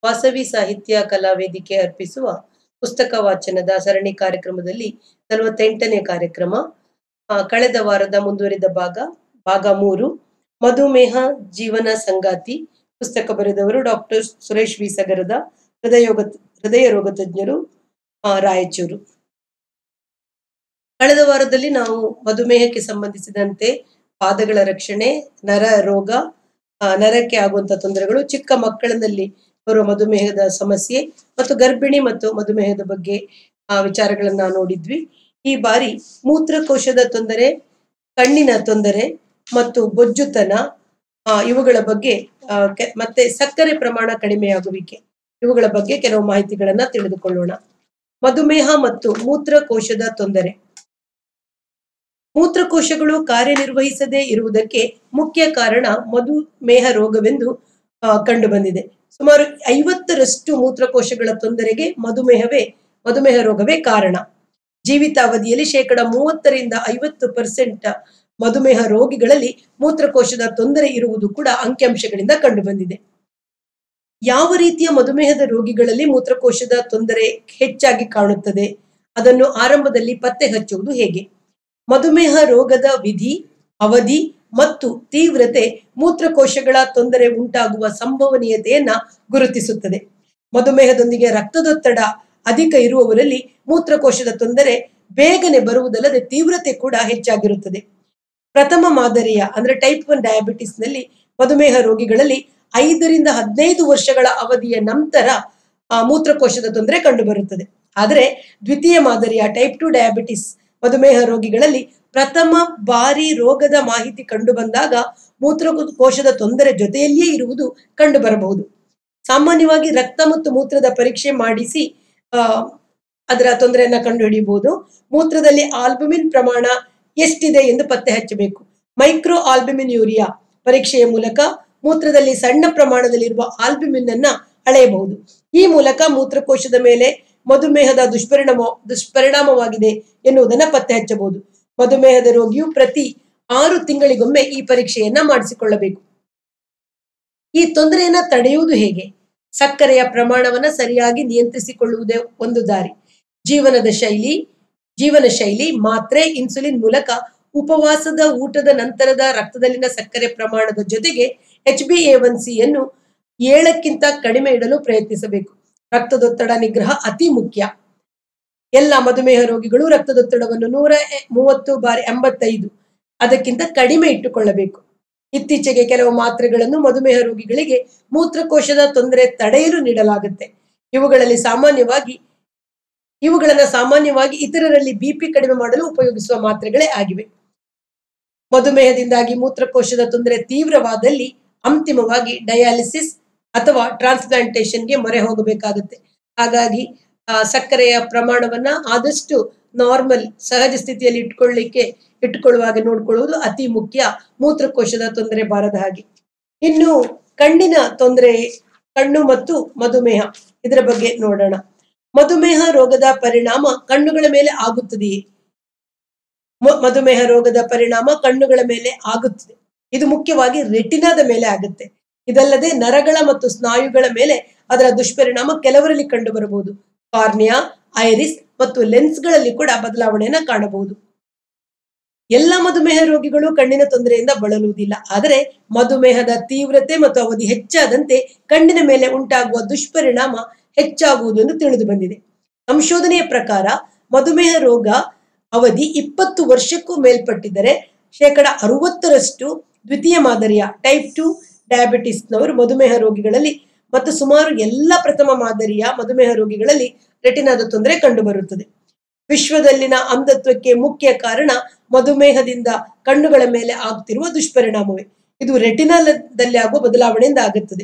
ವಾಸವಿ ಸಾಹಿತ್ಯ ಕಲಾ ವೇದಿಕೆ ಅರ್ಪಿಸುವ ಪುಸ್ತಕ ವಾಚನದ ಸರಣಿ ಕಾರ್ಯಕ್ರಮದಲ್ಲಿ ನಲವತ್ತೆಂಟನೇ ಕಾರ್ಯಕ್ರಮ ಆ, ಕಳೆದ ವಾರದ ಮುಂದುವರಿದ ಭಾಗ ಭಾಗ ಮೂರು ಮಧುಮೇಹ ಜೀವನ ಸಂಗಾತಿ ಪುಸ್ತಕ ಬರೆದವರು ಡಾಕ್ಟರ್ ಸುರೇಶ್ ವಿ ಸಗರದ ಹೃದಯೋಗ ಹೃದಯ ರೋಗ ತಜ್ಞರು ಆ, ರಾಯಚೂರು ಕಳೆದ ವಾರದಲ್ಲಿ ನಾವು ಮಧುಮೇಹಕ್ಕೆ ಸಂಬಂಧಿಸಿದಂತೆ ಪಾದಗಳ ರಕ್ಷಣೆ ನರ ರೋಗ ಆ, ನರಕ್ಕೆ ಆಗುವಂತ ತೊಂದರೆಗಳು ಚಿಕ್ಕ ಮಕ್ಕಳಿನಲ್ಲಿ ಬರುವ ಮಧುಮೇಹದ ಸಮಸ್ಯೆ ಮತ್ತು ಗರ್ಭಿಣಿ ಮತ್ತು ಮಧುಮೇಹದ ಬಗ್ಗೆ ಆ ವಿಚಾರಗಳನ್ನ ನೋಡಿದ್ವಿ ಈ ಬಾರಿ ಮೂತ್ರಕೋಶದ ತೊಂದರೆ ಕಣ್ಣಿನ ತೊಂದರೆ ಮತ್ತು ಬೊಜ್ಜುತನ ಆ, ಇವುಗಳ ಬಗ್ಗೆ ಆ, ಕೆ- ಮತ್ತೆ ಸಕ್ಕರೆ ಪ್ರಮಾಣ ಕಡಿಮೆಯಾಗುವಿಕೆ ಇವುಗಳ ಬಗ್ಗೆ ಕೆಲವು ಮಾಹಿತಿಗಳನ್ನ ತಿಳಿದುಕೊಳ್ಳೋಣ ಮಧುಮೇಹ ಮತ್ತು ಮೂತ್ರಕೋಶದ ತೊಂದರೆ ಮೂತ್ರಕೋಶಗಳು ಕಾರ್ಯನಿರ್ವಹಿಸದೇ ಇರುವುದಕ್ಕೆ ಮುಖ್ಯ ಕಾರಣ ಮಧುಮೇಹ ರೋಗವೆಂದು ಆ, ಕಂಡುಬಂದಿದೆ ಸುಮಾರು ಐವತ್ತರಷ್ಟು ಮೂತ್ರಕೋಶಗಳ ತೊಂದರೆಗೆ ಮಧುಮೇಹವೇ ಮಧುಮೇಹ ರೋಗವೇ ಕಾರಣ ಜೀವಿತಾವಧಿಯಲ್ಲಿ ಶೇಕಡ ಮೂವತ್ತರಿಂದ ಐವತ್ತು ಪರ್ಸೆಂಟ್ ಮಧುಮೇಹ ರೋಗಿಗಳಲ್ಲಿ ಮೂತ್ರಕೋಶದ ತೊಂದರೆ ಇರುವುದು ಕೂಡ ಅಂಕಿಅಂಶಗಳಿಂದ ಕಂಡುಬಂದಿದೆ ಯಾವ ರೀತಿಯ ಮಧುಮೇಹದ ರೋಗಿಗಳಲ್ಲಿ ಮೂತ್ರಕೋಶದ ತೊಂದರೆ ಹೆಚ್ಚಾಗಿ ಕಾಣುತ್ತದೆ ಅದನ್ನು ಆರಂಭದಲ್ಲಿ ಪತ್ತೆ ಹಚ್ಚುವುದು ಹೇಗೆ ಮಧುಮೇಹ ರೋಗದ ವಿಧಿ ಅವಧಿ ಮತ್ತು ತೀವ್ರತೆ ಮೂತ್ರಕೋಶಗಳ ತೊಂದರೆ ಉಂಟಾಗುವ ಸಂಭವನೀಯತೆಯನ್ನ ಗುರುತಿಸುತ್ತದೆ ಮಧುಮೇಹದೊಂದಿಗೆ ರಕ್ತದೊತ್ತಡ ಅಧಿಕ ಇರುವವರಲ್ಲಿ ಮೂತ್ರಕೋಶದ ತೊಂದರೆ ಬೇಗನೆ ಬರುವುದಲ್ಲದೆ ತೀವ್ರತೆ ಕೂಡ ಹೆಚ್ಚಾಗಿರುತ್ತದೆ ಪ್ರಥಮ ಮಾದರಿಯ ಅಂದ್ರೆ ಟೈಪ್ ಒನ್ ಡಯಾಬಿಟಿಸ್ ನಲ್ಲಿ ಮಧುಮೇಹ ರೋಗಿಗಳಲ್ಲಿ ಐದರಿಂದ ಹದಿನೈದು ವರ್ಷಗಳ ಅವಧಿಯ ನಂತರ ಆ, ಮೂತ್ರಕೋಶದ ತೊಂದರೆ ಕಂಡುಬರುತ್ತದೆ ಆದರೆ ದ್ವಿತೀಯ ಮಾದರಿಯ ಟೈಪ್ ಟು ಡಯಾಬಿಟಿಸ್ ಮಧುಮೇಹ ರೋಗಿಗಳಲ್ಲಿ ಪ್ರಥಮ ಬಾರಿ ರೋಗದ ಮಾಹಿತಿ ಕಂಡುಬಂದಾಗ ಮೂತ್ರಕೋಶದ ತೊಂದರೆ ಜೊತೆಯಲ್ಲಿಯೇ ಇರುವುದು ಕಂಡುಬರಬಹುದು ಸಾಮಾನ್ಯವಾಗಿ ರಕ್ತ ಮತ್ತು ಮೂತ್ರದ ಪರೀಕ್ಷೆ ಮಾಡಿಸಿ ಆ, ಅದರ ತೊಂದರೆಯನ್ನ ಕಂಡುಹಿಡಿಯಬಹುದು ಮೂತ್ರದಲ್ಲಿ ಆಲ್ಬುಮಿನ್ ಪ್ರಮಾಣ ಎಷ್ಟಿದೆ ಎಂದು ಪತ್ತೆ ಹಚ್ಚಬೇಕು ಮೈಕ್ರೋ ಆಲ್ಬುಮಿನ್ ಯೂರಿಯಾ ಪರೀಕ್ಷೆಯ ಮೂಲಕ ಮೂತ್ರದಲ್ಲಿ ಸಣ್ಣ ಪ್ರಮಾಣದಲ್ಲಿರುವ ಆಲ್ಬುಮಿನ್ ಅನ್ನ ಅಳೆಯಬಹುದು ಈ ಮೂಲಕ ಮೂತ್ರಕೋಶದ ಮೇಲೆ ಮಧುಮೇಹದ ದುಷ್ಪರಿಣಾಮ ದುಷ್ಪರಿಣಾಮವಾಗಿದೆ ಎನ್ನುವುದನ್ನ ಪತ್ತೆ ಹಚ್ಚಬಹುದು ಮಧುಮೇಹದ ರೋಗಿಯು ಪ್ರತಿ ಆರು ತಿಂಗಳಿಗೊಮ್ಮೆ ಈ ಪರೀಕ್ಷೆಯನ್ನ ಮಾಡಿಸಿಕೊಳ್ಳಬೇಕು ಈ ತೊಂದರೆಯನ್ನ ತಡೆಯುವುದು ಹೇಗೆ ಸಕ್ಕರೆಯ ಪ್ರಮಾಣವನ್ನ ಸರಿಯಾಗಿ ನಿಯಂತ್ರಿಸಿಕೊಳ್ಳುವುದೇ ಒಂದು ದಾರಿ ಜೀವನದ ಶೈಲಿ ಜೀವನ ಶೈಲಿ ಮಾತ್ರೆ ಇನ್ಸುಲಿನ್ ಮೂಲಕ ಉಪವಾಸದ ಊಟದ ನಂತರದ ರಕ್ತದಲ್ಲಿನ ಸಕ್ಕರೆ ಪ್ರಮಾಣದ ಜೊತೆಗೆ H B A one C ಯನ್ನು ಏಳಕ್ಕಿಂತ ಕಡಿಮೆ ಇಡಲು ಪ್ರಯತ್ನಿಸಬೇಕು ರಕ್ತದೊತ್ತಡ ನಿಗ್ರಹ ಅತಿ ಮುಖ್ಯ ಎಲ್ಲ ಮಧುಮೇಹ ರೋಗಿಗಳು ರಕ್ತದೊತ್ತಡವನ್ನು ನೂರ ಎ- ಮೂವತ್ತು ಬಾರಿ ಎಂಬತ್ತೈದು ಅದಕ್ಕಿಂತ ಕಡಿಮೆ ಇಟ್ಟುಕೊಳ್ಳಬೇಕು ಇತ್ತೀಚೆಗೆ ಕೆಲವು ಮಾತ್ರೆಗಳನ್ನು ಮಧುಮೇಹ ರೋಗಿಗಳಿಗೆ ಮೂತ್ರಕೋಶದ ತೊಂದರೆ ತಡೆಯಲು ನೀಡಲಾಗುತ್ತೆ ಇವುಗಳಲ್ಲಿ ಸಾಮಾನ್ಯವಾಗಿ ಇವುಗಳನ್ನ ಸಾಮಾನ್ಯವಾಗಿ ಇತರರಲ್ಲಿ ಬಿಪಿ ಕಡಿಮೆ ಮಾಡಲು ಉಪಯೋಗಿಸುವ ಮಾತ್ರೆಗಳೇ ಆಗಿವೆ ಮಧುಮೇಹದಿಂದಾಗಿ ಮೂತ್ರಕೋಶದ ತೊಂದರೆ ತೀವ್ರವಾದಲ್ಲಿ ಅಂತಿಮವಾಗಿ ಡಯಾಲಿಸಿಸ್ ಅಥವಾ ಟ್ರಾನ್ಸ್ಪ್ಲಾಂಟೇಶನ್ಗೆ ಮೊರೆ ಹೋಗಬೇಕಾಗುತ್ತೆ ಹಾಗಾಗಿ ಆ, ಸಕ್ಕರೆಯ ಪ್ರಮಾಣವನ್ನ ಆದಷ್ಟು ನಾರ್ಮಲ್ ಸಹಜ ಸ್ಥಿತಿಯಲ್ಲಿ ಇಟ್ಕೊಳ್ಳಿಕ್ಕೆ ಇಟ್ಟುಕೊಳ್ಳುವಾಗ ನೋಡ್ಕೊಳ್ಳುವುದು ಅತಿ ಮುಖ್ಯ ಮೂತ್ರಕೋಶದ ತೊಂದರೆ ಬಾರದ ಹಾಗೆ ಇನ್ನು ಕಣ್ಣಿನ ತೊಂದರೆ ಕಣ್ಣು ಮತ್ತು ಮಧುಮೇಹ ಇದರ ಬಗ್ಗೆ ನೋಡೋಣ ಮಧುಮೇಹ ರೋಗದ ಪರಿಣಾಮ ಕಣ್ಣುಗಳ ಮೇಲೆ ಆಗುತ್ತದೆಯೇ ಮ- ಮಧುಮೇಹ ರೋಗದ ಪರಿಣಾಮ ಕಣ್ಣುಗಳ ಮೇಲೆ ಆಗುತ್ತದೆ ಇದು ಮುಖ್ಯವಾಗಿ ರೆಟಿನಾದ ಮೇಲೆ ಆಗುತ್ತೆ ಇದಲ್ಲದೆ ನರಗಳ ಮತ್ತು ಸ್ನಾಯುಗಳ ಮೇಲೆ ಅದರ ದುಷ್ಪರಿಣಾಮ ಕೆಲವರಲ್ಲಿ ಕಂಡು ಬರಬಹುದು ಕಾರ್ನಿಯಾ ಐರಿಸ್ ಮತ್ತು ಲೆನ್ಸ್ಗಳಲ್ಲಿ ಕೂಡ ಬದಲಾವಣೆಯನ್ನ ಕಾಣಬಹುದು ಎಲ್ಲ ಮಧುಮೇಹ ರೋಗಿಗಳು ಕಣ್ಣಿನ ತೊಂದರೆಯಿಂದ ಬಳಲುವುದಿಲ್ಲ ಆದರೆ ಮಧುಮೇಹದ ತೀವ್ರತೆ ಮತ್ತು ಅವಧಿ ಹೆಚ್ಚಾದಂತೆ ಕಣ್ಣಿನ ಮೇಲೆ ಉಂಟಾಗುವ ದುಷ್ಪರಿಣಾಮ ಹೆಚ್ಚಾಗುವುದು ಎಂದು ತಿಳಿದು ಬಂದಿದೆ ಸಂಶೋಧನೆಯ ಪ್ರಕಾರ ಮಧುಮೇಹ ರೋಗ ಅವಧಿ ಇಪ್ಪತ್ತು ವರ್ಷಕ್ಕೂ ಮೇಲ್ಪಟ್ಟಿದ್ದರೆ ಶೇಕಡ ಅರವತ್ತರಷ್ಟು ದ್ವಿತೀಯ ಮಾದರಿಯ ಟೈಪ್ ಟು ಡಯಾಬಿಟಿಸ್ನವರು ಮಧುಮೇಹ ರೋಗಿಗಳಲ್ಲಿ ಮತ್ತು ಸುಮಾರು ಎಲ್ಲ ಪ್ರಥಮ ಮಾದರಿಯ ಮಧುಮೇಹ ರೋಗಿಗಳಲ್ಲಿ ರೆಟಿನಾದ ತೊಂದರೆ ಕಂಡುಬರುತ್ತದೆ ವಿಶ್ವದಲ್ಲಿನ ಅಂಧತ್ವಕ್ಕೆ ಮುಖ್ಯ ಕಾರಣ ಮಧುಮೇಹದಿಂದ ಕಣ್ಣುಗಳ ಮೇಲೆ ಆಗ್ತಿರುವ ದುಷ್ಪರಿಣಾಮವೇ ಇದು ರೆಟಿನಾದಲ್ಲಿ ಆಗುವ ಬದಲಾವಣೆಯಿಂದ ಆಗುತ್ತದೆ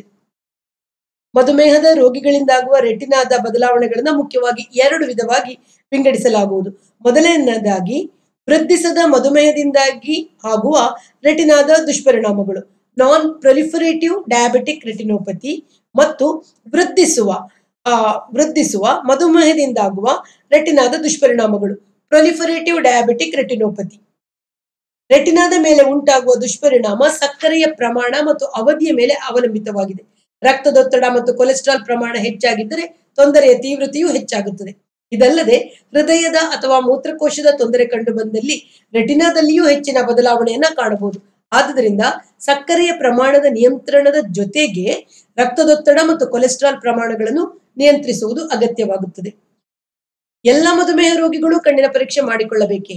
ಮಧುಮೇಹದ ರೋಗಿಗಳಿಂದಾಗುವ ರೆಟಿನಾದ ಬದಲಾವಣೆಗಳನ್ನ ಮುಖ್ಯವಾಗಿ ಎರಡು ವಿಧವಾಗಿ ವಿಂಗಡಿಸಲಾಗುವುದು ಮೊದಲನೇದಾಗಿ ವೃದ್ಧಿಸದ ಮಧುಮೇಹದಿಂದಾಗಿ ಆಗುವ ರೆಟಿನಾದ ದುಷ್ಪರಿಣಾಮಗಳು ನಾನ್ ಪ್ರೊಲಿಫರೇಟಿವ್ ಡಯಾಬಿಟಿಕ್ ರೆಟಿನೋಪತಿ ಮತ್ತು ವೃದ್ಧಿಸುವ ಆ, ವೃದ್ಧಿಸುವ ಮಧುಮೇಹದಿಂದಾಗುವ ರೆಟಿನಾದ ದುಷ್ಪರಿಣಾಮಗಳು ಪ್ರೊಲಿಫರೇಟಿವ್ ಡಯಾಬಿಟಿಕ್ ರೆಟಿನೋಪತಿ ರೆಟಿನಾದ ಮೇಲೆ ಉಂಟಾಗುವ ದುಷ್ಪರಿಣಾಮ ಸಕ್ಕರೆಯ ಪ್ರಮಾಣ ಮತ್ತು ಅವಧಿಯ ಮೇಲೆ ಅವಲಂಬಿತವಾಗಿದೆ ರಕ್ತದೊತ್ತಡ ಮತ್ತು ಕೊಲೆಸ್ಟ್ರಾಲ್ ಪ್ರಮಾಣ ಹೆಚ್ಚಾಗಿದ್ದರೆ ತೊಂದರೆಯ ತೀವ್ರತೆಯೂ ಹೆಚ್ಚಾಗುತ್ತದೆ ಇದಲ್ಲದೆ ಹೃದಯದ ಅಥವಾ ಮೂತ್ರಕೋಶದ ತೊಂದರೆ ಕಂಡು ಬಂದಲ್ಲಿ ರೆಟಿನಾದಲ್ಲಿಯೂ ಹೆಚ್ಚಿನ ಬದಲಾವಣೆಯನ್ನ ಕಾಣಬಹುದು ಆದುದರಿಂದ ಸಕ್ಕರೆಯ ಪ್ರಮಾಣದ ನಿಯಂತ್ರಣದ ಜೊತೆಗೆ ರಕ್ತದೊತ್ತಡ ಮತ್ತು ಕೊಲೆಸ್ಟ್ರಾಲ್ ಪ್ರಮಾಣಗಳನ್ನು ನಿಯಂತ್ರಿಸುವುದು ಅಗತ್ಯವಾಗುತ್ತದೆ ಎಲ್ಲ ಮಧುಮೇಹ ರೋಗಿಗಳು ಕಣ್ಣಿನ ಪರೀಕ್ಷೆ ಮಾಡಿಕೊಳ್ಳಬೇಕೇ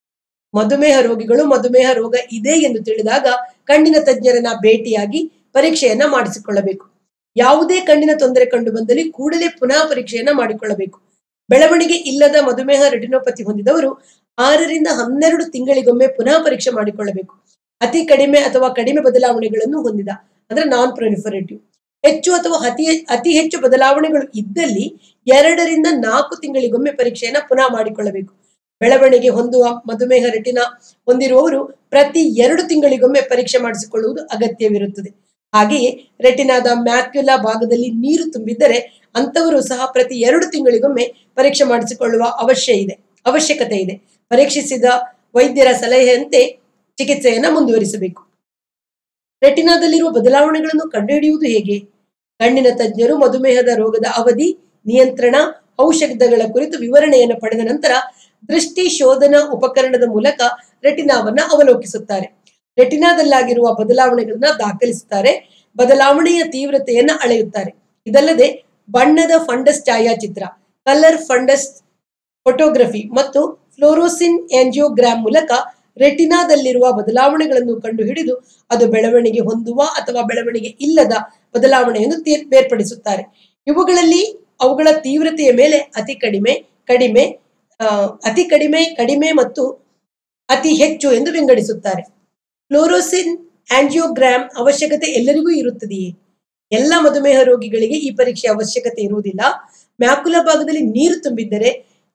ಮಧುಮೇಹ ರೋಗಿಗಳು ಮಧುಮೇಹ ರೋಗ ಇದೆ ಎಂದು ತಿಳಿದಾಗ ಕಣ್ಣಿನ ತಜ್ಞರನ್ನ ಭೇಟಿಯಾಗಿ ಪರೀಕ್ಷೆಯನ್ನ ಮಾಡಿಸಿಕೊಳ್ಳಬೇಕು ಯಾವುದೇ ಕಣ್ಣಿನ ತೊಂದರೆ ಕಂಡು ಬಂದಲ್ಲಿ ಕೂಡಲೇ ಪುನಃ ಪರೀಕ್ಷೆಯನ್ನ ಮಾಡಿಕೊಳ್ಳಬೇಕು ಬೆಳವಣಿಗೆ ಇಲ್ಲದ ಮಧುಮೇಹ ರೆಟಿನೋಪತಿ ಹೊಂದಿದವರು ಆರರಿಂದ ಹನ್ನೆರಡು ತಿಂಗಳಿಗೊಮ್ಮೆ ಪುನಃ ಪರೀಕ್ಷೆ ಮಾಡಿಕೊಳ್ಳಬೇಕು ಅತಿ ಕಡಿಮೆ ಅಥವಾ ಕಡಿಮೆ ಬದಲಾವಣೆಗಳನ್ನು ಹೊಂದಿದ ಅಂದ್ರೆ ನಾನ್ ಪ್ರೊಲಿಫರೇಟಿವ್ ಹೆಚ್ಚು ಅಥವಾ ಅತಿ ಅತಿ ಹೆಚ್ಚು ಬದಲಾವಣೆಗಳು ಇದ್ದಲ್ಲಿ ಎರಡರಿಂದ ನಾಲ್ಕು ತಿಂಗಳಿಗೊಮ್ಮೆ ಪರೀಕ್ಷೆಯನ್ನ ಪುನಃ ಮಾಡಿಕೊಳ್ಳಬೇಕು ಬೆಳವಣಿಗೆ ಹೊಂದುವ ಮಧುಮೇಹ ರೆಟಿನಾ ಹೊಂದಿರುವವರು ಪ್ರತಿ ಎರಡು ತಿಂಗಳಿಗೊಮ್ಮೆ ಪರೀಕ್ಷೆ ಮಾಡಿಸಿಕೊಳ್ಳುವುದು ಅಗತ್ಯವಿರುತ್ತದೆ ಹಾಗೆಯೇ ರೆಟಿನಾದ ಮ್ಯಾಕ್ಯುಲಾ ಭಾಗದಲ್ಲಿ ನೀರು ತುಂಬಿದ್ದರೆ ಅಂತವರು ಸಹ ಪ್ರತಿ ಎರಡು ತಿಂಗಳಿಗೊಮ್ಮೆ ಪರೀಕ್ಷೆ ಮಾಡಿಸಿಕೊಳ್ಳುವ ಅವಶ್ಯ ಇದೆ ಅವಶ್ಯಕತೆ ಇದೆ ಪರೀಕ್ಷಿಸಿದ ವೈದ್ಯರ ಸಲಹೆಯಂತೆ ಚಿಕಿತ್ಸೆಯನ್ನ ಮುಂದುವರಿಸಬೇಕು ರೆಟಿನಾದಲ್ಲಿರುವ ಬದಲಾವಣೆಗಳನ್ನು ಕಂಡುಹಿಡಿಯುವುದು ಹೇಗೆ ಕಣ್ಣಿನ ತಜ್ಞರು ಮಧುಮೇಹದ ರೋಗದ ಅವಧಿ ನಿಯಂತ್ರಣ ಔಷಧಗಳ ಕುರಿತು ವಿವರಣೆಯನ್ನು ಪಡೆದ ನಂತರ ದೃಷ್ಟಿ ಶೋಧನಾ ಉಪಕರಣದ ಮೂಲಕ ರೆಟಿನಾವನ್ನ ಅವಲೋಕಿಸುತ್ತಾರೆ ರೆಟಿನಾದಲ್ಲಾಗಿರುವ ಬದಲಾವಣೆಗಳನ್ನ ದಾಖಲಿಸುತ್ತಾರೆ ಬದಲಾವಣೆಯ ತೀವ್ರತೆಯನ್ನ ಅಳೆಯುತ್ತಾರೆ ಇದಲ್ಲದೆ ಬಣ್ಣದ ಫಂಡಸ್ ಛಾಯಾಚಿತ್ರ ಕಲರ್ ಫಂಡಸ್ ಫೋಟೋಗ್ರಫಿ ಮತ್ತು ಫ್ಲೋರೋಸಿನ್ ಆಂಜಿಯೋಗ್ರಾಮ್ ಮೂಲಕ ರೆಟಿನಾದಲ್ಲಿರುವ ಬದಲಾವಣೆಗಳನ್ನು ಕಂಡುಹಿಡಿದು ಅದು ಬೆಳವಣಿಗೆ ಹೊಂದುವ ಅಥವಾ ಬೆಳವಣಿಗೆ ಇಲ್ಲದ ಬದಲಾವಣೆಯನ್ನು ತೀರ್- ಬೇರ್ಪಡಿಸುತ್ತಾರೆ ಇವುಗಳಲ್ಲಿ ಅವುಗಳ ತೀವ್ರತೆಯ ಮೇಲೆ ಅತಿ ಕಡಿಮೆ ಕಡಿಮೆ ಆ, ಅತಿ ಕಡಿಮೆ ಕಡಿಮೆ ಮತ್ತು ಅತಿ ಹೆಚ್ಚು ಎಂದು ವಿಂಗಡಿಸುತ್ತಾರೆ ಫ್ಲೋರೋಸಿನ್ ಆಂಜಿಯೋಗ್ರಾಮ್ ಅವಶ್ಯಕತೆ ಎಲ್ಲರಿಗೂ ಇರುತ್ತದೆಯೇ ಎಲ್ಲ ಮಧುಮೇಹ ರೋಗಿಗಳಿಗೆ ಈ ಪರೀಕ್ಷೆ ಅವಶ್ಯಕತೆ ಇರುವುದಿಲ್ಲ ಮ್ಯಾಕುಲ ಭಾಗದಲ್ಲಿ ನೀರು ತುಂಬಿದ್ದರೆ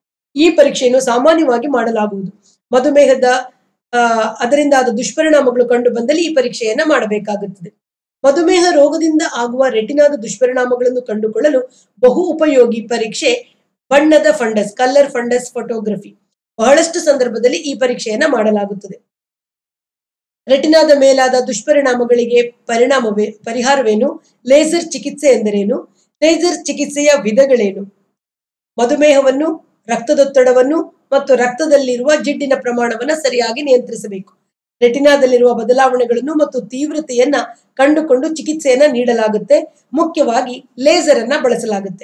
ಈ ಪರೀಕ್ಷೆಯನ್ನು ಸಾಮಾನ್ಯವಾಗಿ ಮಾಡಲಾಗುವುದು ಮಧುಮೇಹದ ಆ, ಅದರಿಂದ ಆದ ದುಷ್ಪರಿಣಾಮಗಳು ಕಂಡು ಬಂದಲ್ಲಿ ಈ ಪರೀಕ್ಷೆಯನ್ನ ಮಾಡಬೇಕಾಗುತ್ತದೆ ಮಧುಮೇಹ ರೋಗದಿಂದ ಆಗುವ ರೆಟಿನಾದ ದುಷ್ಪರಿಣಾಮಗಳನ್ನು ಕಂಡುಕೊಳ್ಳಲು ಬಹು ಉಪಯೋಗಿ ಪರೀಕ್ಷೆ ಬಣ್ಣದ ಫಂಡಸ್ ಕಲರ್ ಫಂಡಸ್ ಫೋಟೋಗ್ರಫಿ ಬಹಳಷ್ಟು ಸಂದರ್ಭದಲ್ಲಿ ಈ ಪರೀಕ್ಷೆಯನ್ನ ಮಾಡಲಾಗುತ್ತದೆ ರೆಟಿನಾದ ಮೇಲಾದ ದುಷ್ಪರಿಣಾಮಗಳಿಗೆ ಪರಿಣಾಮವೇ ಪರಿಹಾರವೇನು ಲೇಸರ್ ಚಿಕಿತ್ಸೆ ಎಂದರೇನು ಲೇಸರ್ ಚಿಕಿತ್ಸೆಯ ವಿಧಗಳೇನು ಮಧುಮೇಹವನ್ನು ರಕ್ತದೊತ್ತಡವನ್ನು ಮತ್ತು ರಕ್ತದಲ್ಲಿರುವ ಜಿಡ್ಡಿನ ಪ್ರಮಾಣವನ್ನ ಸರಿಯಾಗಿ ನಿಯಂತ್ರಿಸಬೇಕು ರೆಟಿನಾದಲ್ಲಿರುವ ಬದಲಾವಣೆಗಳನ್ನು ಮತ್ತು ತೀವ್ರತೆಯನ್ನ ಕಂಡುಕೊಂಡು ಚಿಕಿತ್ಸೆಯನ್ನ ನೀಡಲಾಗುತ್ತೆ ಮುಖ್ಯವಾಗಿ ಲೇಸರ್ ಅನ್ನ ಬಳಸಲಾಗುತ್ತೆ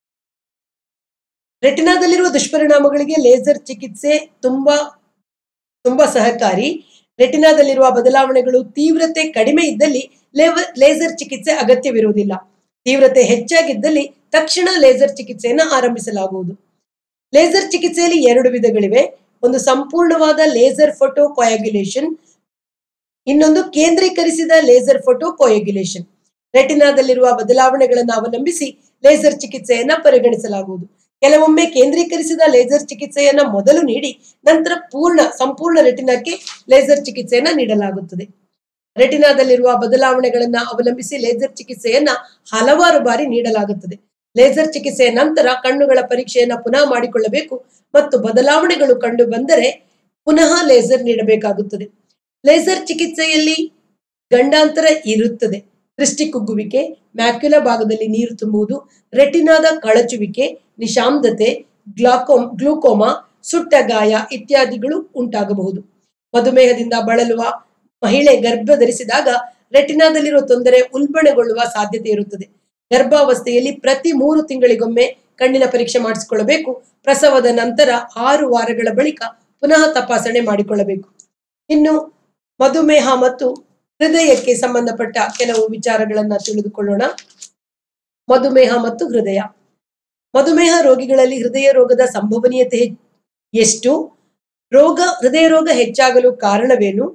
ರೆಟಿನಾದಲ್ಲಿರುವ ದುಷ್ಪರಿಣಾಮಗಳಿಗೆ ಲೇಸರ್ ಚಿಕಿತ್ಸೆ ತುಂಬಾ ತುಂಬಾ ಸಹಕಾರಿ ರೆಟಿನಾದಲ್ಲಿರುವ ಬದಲಾವಣೆಗಳು ತೀವ್ರತೆ ಕಡಿಮೆ ಇದ್ದಲ್ಲಿ ಲೇವ- ಲೇಸರ್ ಚಿಕಿತ್ಸೆ ಅಗತ್ಯವಿರುವುದಿಲ್ಲ ತೀವ್ರತೆ ಹೆಚ್ಚಾಗಿದ್ದಲ್ಲಿ ತಕ್ಷಣ ಲೇಸರ್ ಚಿಕಿತ್ಸೆಯನ್ನು ಆರಂಭಿಸಲಾಗುವುದು ಲೇಸರ್ ಚಿಕಿತ್ಸೆಯಲ್ಲಿ ಎರಡು ವಿಧಗಳಿವೆ ಒಂದು ಸಂಪೂರ್ಣವಾದ ಲೇಸರ್ ಫೋಟೋ ಕೊಯಾಗ್ಯುಲೇಷನ್ ಇನ್ನೊಂದು ಕೇಂದ್ರೀಕರಿಸಿದ ಲೇಸರ್ ಫೋಟೋ ಕೊಯಾಗ್ಯುಲೇಷನ್ ರೆಟಿನಾದಲ್ಲಿರುವ ಬದಲಾವಣೆಗಳನ್ನು ಅವಲಂಬಿಸಿ ಲೇಸರ್ ಚಿಕಿತ್ಸೆಯನ್ನ ಪರಿಗಣಿಸಲಾಗುವುದು ಕೆಲವೊಮ್ಮೆ ಕೇಂದ್ರೀಕರಿಸಿದ ಲೇಸರ್ ಚಿಕಿತ್ಸೆಯನ್ನ ಮೊದಲು ನೀಡಿ ನಂತರ ಪೂರ್ಣ ಸಂಪೂರ್ಣ ರೆಟಿನಾಕ್ಕೆ ಲೇಸರ್ ಚಿಕಿತ್ಸೆಯನ್ನ ನೀಡಲಾಗುತ್ತದೆ ರೆಟಿನಾದಲ್ಲಿರುವ ಬದಲಾವಣೆಗಳನ್ನ ಅವಲಂಬಿಸಿ ಲೇಸರ್ ಚಿಕಿತ್ಸೆಯನ್ನ ಹಲವಾರು ಬಾರಿ ನೀಡಲಾಗುತ್ತದೆ ಲೇಸರ್ ಚಿಕಿತ್ಸೆಯ ನಂತರ ಕಣ್ಣುಗಳ ಪರೀಕ್ಷೆಯನ್ನ ಪುನಃ ಮಾಡಿಕೊಳ್ಳಬೇಕು ಮತ್ತು ಬದಲಾವಣೆಗಳು ಕಂಡು ಬಂದರೆ ಪುನಃ ಲೇಸರ್ ನೀಡಬೇಕಾಗುತ್ತದೆ ಲೇಸರ್ ಚಿಕಿತ್ಸೆಯಲ್ಲಿ ಗಂಡಾಂತರ ಇರುತ್ತದೆ ದೃಷ್ಟಿ ಕುಗ್ಗುವಿಕೆ ಮ್ಯಾಕ್ಯುಲ ಭಾಗದಲ್ಲಿ ನೀರು ತುಂಬುವುದು ರೆಟಿನಾದ ಕಳಚುವಿಕೆ ನಿಶಾಂದತೆ ಗ್ಲಾಕೋಮ್ ಗ್ಲೂಕೋಮಾ ಸುಟ್ಟ ಗಾಯ ಇತ್ಯಾದಿಗಳು ಉಂಟಾಗಬಹುದು ಮಧುಮೇಹದಿಂದ ಬಳಲುವ ಮಹಿಳೆ ಗರ್ಭ ಧರಿಸಿದಾಗ ರೆಟಿನಾದಲ್ಲಿರುವ ತೊಂದರೆ ಉಲ್ಬಣಗೊಳ್ಳುವ ಸಾಧ್ಯತೆ ಇರುತ್ತದೆ ಗರ್ಭಾವಸ್ಥೆಯಲ್ಲಿ ಪ್ರತಿ ಮೂರು ತಿಂಗಳಿಗೊಮ್ಮೆ ಕಣ್ಣಿನ ಪರೀಕ್ಷೆ ಮಾಡಿಸಿಕೊಳ್ಳಬೇಕು ಪ್ರಸವದ ನಂತರ ಆರು ವಾರಗಳ ಬಳಿಕ ಪುನಃ ತಪಾಸಣೆ ಮಾಡಿಕೊಳ್ಳಬೇಕು ಇನ್ನು ಮಧುಮೇಹ ಮತ್ತು ಹೃದಯಕ್ಕೆ ಸಂಬಂಧಪಟ್ಟ ಕೆಲವು ವಿಚಾರಗಳನ್ನ ತಿಳಿದುಕೊಳ್ಳೋಣ ಮಧುಮೇಹ ಮತ್ತು ಹೃದಯ ಮಧುಮೇಹ ರೋಗಿಗಳಲ್ಲಿ ಹೃದಯ ರೋಗದ ಸಂಭವನೀಯತೆ ಹೆ- ಎಷ್ಟು ರೋಗ ಹೃದಯ ರೋಗ ಹೆಚ್ಚಾಗಲು ಕಾರಣವೇನು